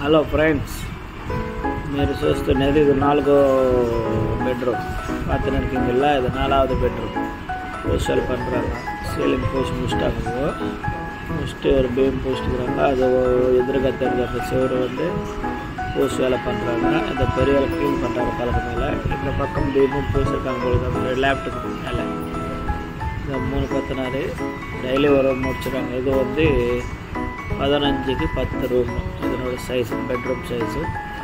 Hello friends మీరు చూస్తున్నది ఇది నాలుగో బెడ్రూమ్ பார்த்துருக்கீங்கள இது நாலாவது பெட்ரூம் பூசல் பண்ணுறாங்க சீலிங் பூசி முடிச்சிட்டாங்க முடிச்சுட்டு ஒரு பீம் பூசிட்டுக்கிறாங்க அது எதிர்க்க தெரிஞ்ச அந்த செவரு வந்து பூசி வேலை பண்ணுறாங்க இந்த பெரிய வேலை க்ளீன் பண்ணுறாங்க பழக்க மேலே இந்த பக்கம் பீமும் பூசிருக்காங்க பொழுது அந்த லேப்டாப் மேலே இந்த மூணு பத்தினாரு டெய்லி ஒரு முடிச்சிடுறாங்க இது வந்து பதினஞ்சுக்கு பத்து ரூம் இதனோட சைஸ் பெட்ரூம் சைஸு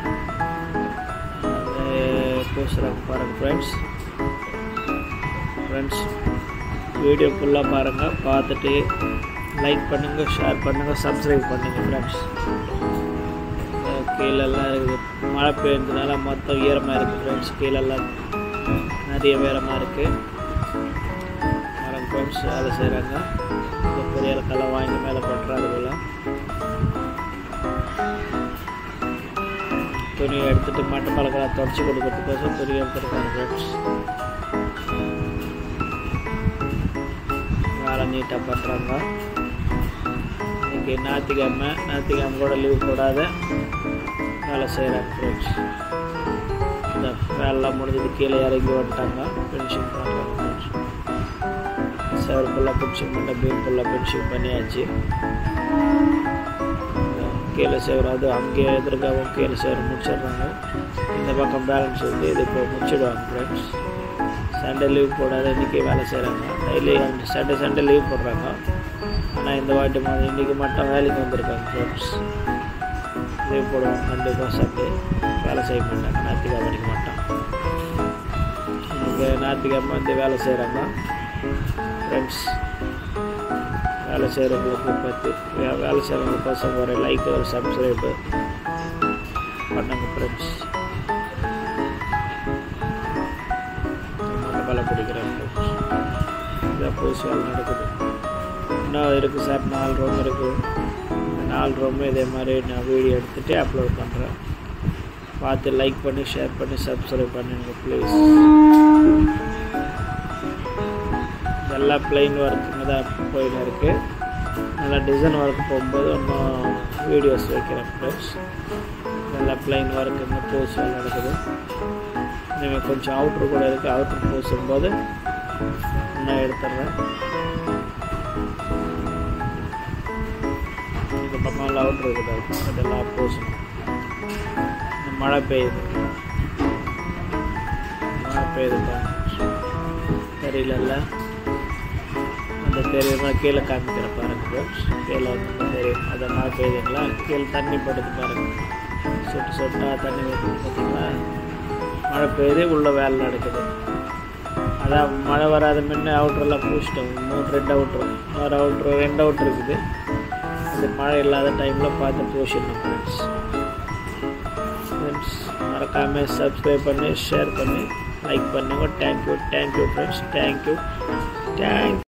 பூசுகிறாங்க பாருங்கள் ஃப்ரெண்ட்ஸ் ஃப்ரெண்ட்ஸ் வீடியோ ஃபுல்லாக பாருங்கள் பார்த்துட்டு லைக் பண்ணுங்கள் ஷேர் பண்ணுங்கள் சப்ஸ்கிரைப் பண்ணுங்கள் ஃப்ரெண்ட்ஸ் கீழெல்லாம் இருக்குது மழை பெய்யறதுனால மொத்தம் ஈரமாக இருக்குது ஃப்ரெண்ட்ஸ் கீழெல்லாம் நிறைய ஈரமாக இருக்குது மரம் ஃப்ரெண்ட்ஸ் வேலை செய்கிறாங்க இந்த பெரிய கலை வாங்கி மேலே பண்ணுறாங்க போல் துணி எடுத்துட்டு மட்டை பழக்கலாம் தொடச்சி கொடுக்கறதுக்கோசம் துணி எடுத்துருக்காங்க ஃப்ரெண்ட்ஸ் வேலை நீட்டாக பண்ணுறாங்க இன்னைக்கு ஞாயிற்றுக்கிழமை ஞாயிற்றுக்கிழமை கூட லீவ் போடாத வேலை செய்கிறாங்க ஃப்ரெண்ட்ஸ் இந்த வேலைலாம் முடிஞ்சது கீழே இறங்கி வந்துட்டாங்க ஃபினிஷிங் பண்ணுறாங்க ஃப்ரெண்ட்ஸ் சேர் ஃபுல்லாக ஃபினிஷிங் பண்ண பீம் ஃபுல்லாக ஃபினிஷிங் பண்ணியாச்சு கீழே சேவர் அது அங்கே எதிர்க்கவும் கீழே சேவர் முடிச்சிடுறாங்க இந்த பக்கம் பேலன்ஸ் வந்து இது இப்போ முடிச்சிடுவாங்க ஃப்ரெண்ட்ஸ் சண்டே லீவ் போடாத இன்றைக்கி வேலை செய்கிறாங்க டெய்லி சண்டே சண்டே லீவ் போடுறாங்க ஆனால் இந்த வாட்டி மாதிரி இன்றைக்கி மட்டும் வேலைக்கு வந்திருக்காங்க ஃப்ரெண்ட்ஸ் லீவ் போடுவாங்க கண்டிப்பாக சண்டே வேலை செய்ய மாட்டாங்க ஞாயிற்றுக்கிழமைக்கு மட்டும் இங்கே ஞாயிற்றுக்கிழமை வந்து வேலை செய்கிறாங்க ஃப்ரெண்ட்ஸ் வேலை செய்கிறவங்களுக்கு பற்றி வே- வேலை செய்கிறவங்களுக்கோசம் ஒரு லைக் ஒரு சப்ஸ்கிரைபு பண்ணுங்க ஃப்ரெண்ட்ஸ் மட்டும் வேலை பிடிக்கிறேன் ஃப்ரெண்ட்ஸ் இதான் புதுசு வேலை நடக்குது இன்னும் இருக்குது சார் நாலு ரூம் இருக்குது இந்த நாலு ரூமும் இதே மாதிரி நான் வீடியோ எடுத்துகிட்டு அப்லோட் பண்ணுறேன் பார்த்து லைக் பண்ணி ஷேர் பண்ணி சப்ஸ்கிரைப் பண்ணுங்க ப்ளீஸ் இதெல்லாம் பிளைன் ஒர்க்குங்க தான் போயின்னு இருக்குது நல்லா டிசைன் ஒர்க் போகும்போது இன்னும் வீடியோஸ் வைக்கிறேன் ஃப்ரெண்ட்ஸ் நல்லா பிளைன் ஒர்க்குங்க பூஸ் நடக்குது இனிமேல் கொஞ்சம் அவுட்ரு கூட இருக்குது அவுட்ரு பூசும்போது இன்னும் எடுத்துடுறேன் இந்த பக்கம் அவுட்ரு இருக்குது அதெல்லாம் பூசணும் இந்த மழை பெய்யுது மழை பெய்யுது பாருங்க தெரியல அந்த தெரியுமா கீழே காமிக்கிற பாருங்க folks. கீழே வந்து தெரியும் அதை மழை பெய்யுதுங்களா கீழே தண்ணி படுது பாருங்க சொட்டு சொட்டாக தண்ணி வருது பார்த்தீங்களா மழை பெய்யுது உள்ள வேலை நடக்குது அதான் மழை வராத முன்ன அவுட்ரெல்லாம் பூசிட்டோம் மூணு ரெண்டு அவுட்ரு இன்னொரு அவுட்ரு ரெண்டு அவுட்ரு இருக்குது அது மழை இல்லாத டைமில் பார்த்து பூசிடணும் ஃப்ரெண்ட்ஸ் ஃப்ரெண்ட்ஸ் மறக்காமல் சப்ஸ்கிரைப் பண்ணி ஷேர் பண்ணி லைக் பண்ணுங்க thank you thank you friends thank you thank